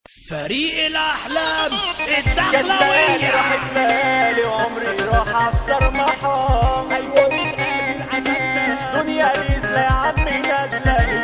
فريق الأحلام جدالي الدخلوية راحت بالي وعمري راح عالصر محام أيوة مش قادر أصدق دنيا نازلة يا عمي نازلة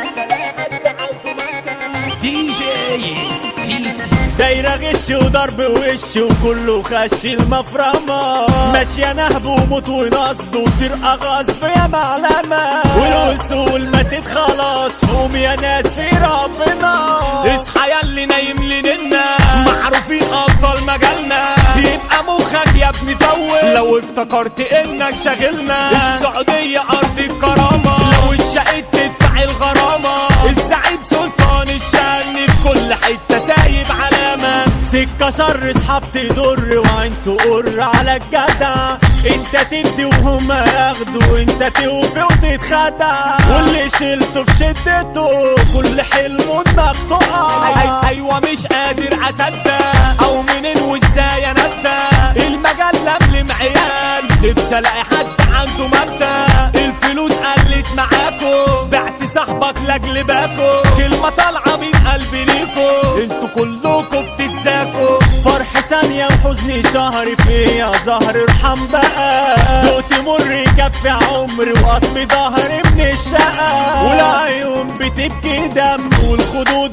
دي جي سيسي دايرة غش وضرب وش وكله خش المفرمة ماشية نهب وموت ونصب وسرقة غصب يا معلمة والوصول ماتت خلاص قوم يا ناس في ربنا اصحى يا اللي نايم لنا معروفين ابطال مجالنا يبقى مخك يا ابني فول لو افتكرت انك شاغلنا السعودية ارض الكرامة لو اتشقت تدفع الغرامة الزعيم سلطان الشن في كل حتة سايب علامة سكة شر اصحاب تضر وعين تقر على الجدع انت تدي وهم ياخدوا انت توفي وتتخدع واللي شلته في شدته كل حلمه انك تقع أي ايوه مش قادر اصدق او منين وازاي انبدا المجال لملم عيال نفسي الاقي حد عنده مبدا الفلوس قلت معاكو بعت صاحبك لاجل باكو كلمه طالعه من قلبي ليكو انتوا كلكم بتتزاكوا فرح ثانية وحزني شهر فيا زهر ارحم بقى دوت مر يكفي عمري وقطمي ظهري من الشقة والعيون بتبكي دم والخدود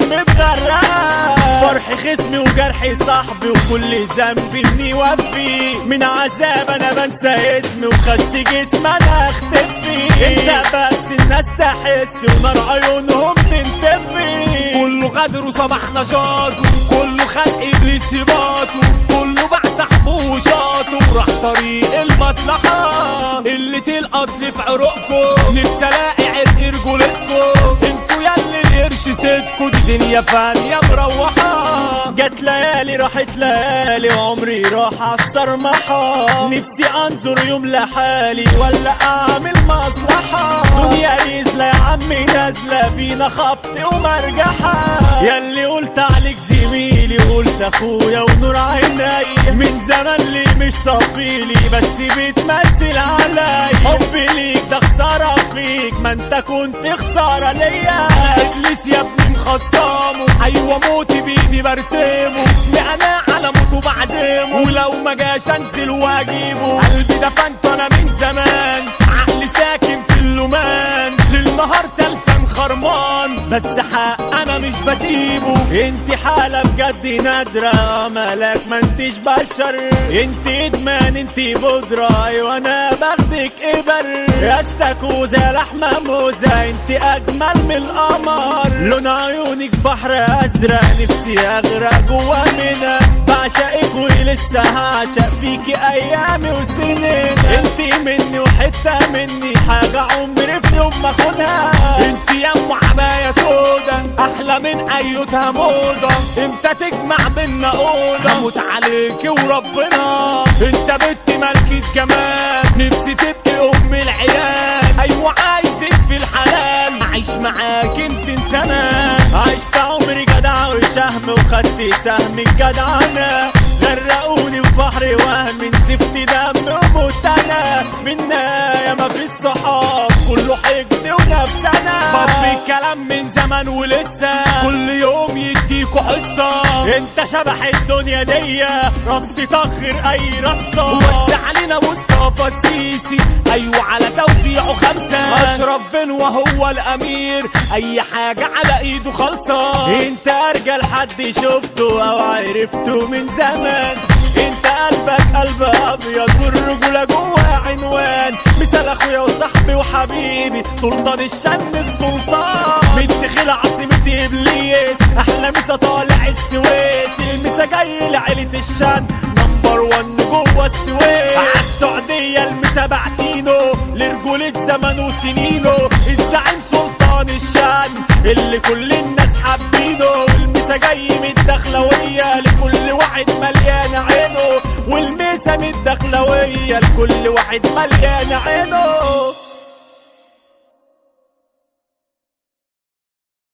متغرقة فرح خصمي وجرحي صاحبي وكل ذنب اني وفي من عذاب انا بنسى اسمي وخس جسمي انا اختفي انت بس الناس تحس ونار عيونهم تنتفي كله غدر وصباح نشاطه كله خلق ابليس يباطه كله باع صاحبه وشاطه وراح طريق المصلحة اللي تلقص لي في عروقكم نفسي الاقي عرق رجولتكم انتوا ياللي القرش سيدكوا دي دنيا فانية مروحة جت ليالي راحت ليالي وعمري راح عالصرمحة نفسي انظر يوم لحالي ولا اعمل مصلحة دنيا نازلة يا عمي نازلة فينا خبط ومرجحة ياللي قلت عليك زميلي وقلت اخويا ونور عيني من زمان لي مش صافيلي بس بتمثل علي حبي ليك ده خسارة فيك ما انت كنت خسارة ليا ابليس يا ابني مخصمه ايوه موتي بايدي برسمه اسمي انا على موته بعزمه ولو ما جاش انزل واجيبه قلبي دفنت انا من زمان عقلي ساكن في اللومان للنهار تلفن خرمان بس حق انا مش بسيبه انت حالة بجد نادرة مالك ما انتش بشر انت ادمان انت بودرة ايوه انا باخدك ابر يا استاكوزة لحمة موزة انت اجمل من القمر لون عيونك بحر ازرق نفسي اغرق جوا منها بعشقك ولسه هعشق فيكي ايامي وسنين انت مني وحتة مني حاجة عمري في يوم ما اخدها انت يا ام عباية سودا احلى من ايتها موضة امتى تجمع بينا اوضة هموت عليك وربنا انت بنت ملكة جمال نفسي تبقي ام العيال ايوه عايزك في الحلال اعيش معاك انت سنة عشت عمري جدع وشهم وخدت سهم الجدعنة غرقوني في بحر وهم زفت دم وموت انا منا يا ما في الصحاب كله حقد ونفسنا بطل الكلام من زمان ولسه كل يوم يديكوا حصة انت شبح الدنيا دي رص طخر اي رصة وسع علينا مصطفى السيسي ايوه على توزيعه خمسة اشرف بن وهو الامير اي حاجة على ايده خالصة انت ارجل حد شفته او عرفته من زمان انت قلبك قلب ابيض والرجولة جوه عنوان مثال اخويا وصاحبي وحبيبي سلطان الشن السلطان متخيل عاصمة ابليس احلى مسا طالع السويس المسا جاي لعيلة الشن نمبر وان جوه السويس عالسعودية المسا بعتينه لرجولة زمن وسنينه الزعيم سلطان الشن اللي كل الناس حابينه والمسا جاي من الدخلوية لكل واحد مليان عينه والمسا من الدخلوية لكل واحد مليان عينه